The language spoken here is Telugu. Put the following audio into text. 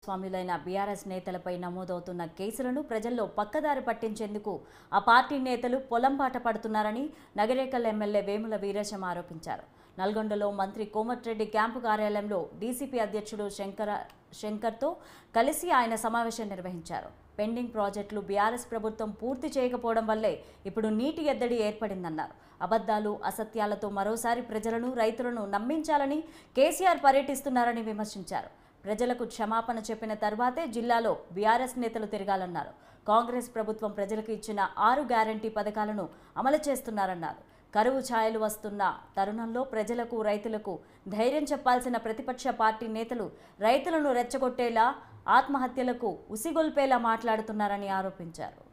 స్వాములైన బీఆర్ఎస్ నేతలపై నమోదవుతున్న కేసులను ప్రజల్లో పక్కదారి పట్టించేందుకు ఆ పార్టీ నేతలు పొలంబాట పడుతున్నారని నగరేకల్ ఎమ్మెల్యే వేముల వీరేశం ఆరోపించారు నల్గొండలో మంత్రి కోమటిరెడ్డి క్యాంపు కార్యాలయంలో డీసీపీ అధ్యక్షుడు శంకర శంకర్తో కలిసి ఆయన సమావేశం నిర్వహించారు పెండింగ్ ప్రాజెక్టులు బీఆర్ఎస్ ప్రభుత్వం పూర్తి చేయకపోవడం వల్లే ఇప్పుడు నీటి ఎద్దడి ఏర్పడిందన్నారు అబద్ధాలు అసత్యాలతో మరోసారి ప్రజలను రైతులను నమ్మించాలని కేసీఆర్ పర్యటిస్తున్నారని విమర్శించారు ప్రజలకు క్షమాపణ చెప్పిన తర్వాతే జిల్లాలో బీఆర్ఎస్ నేతలు తిరగాలన్నారు కాంగ్రెస్ ప్రభుత్వం ప్రజలకు ఇచ్చిన ఆరు గ్యారంటీ పథకాలను అమలు చేస్తున్నారన్నారు కరువు ఛాయలు వస్తున్న తరుణంలో ప్రజలకు రైతులకు ధైర్యం చెప్పాల్సిన ప్రతిపక్ష పార్టీ నేతలు రైతులను రెచ్చగొట్టేలా ఆత్మహత్యలకు ఉసిగొల్పేలా మాట్లాడుతున్నారని ఆరోపించారు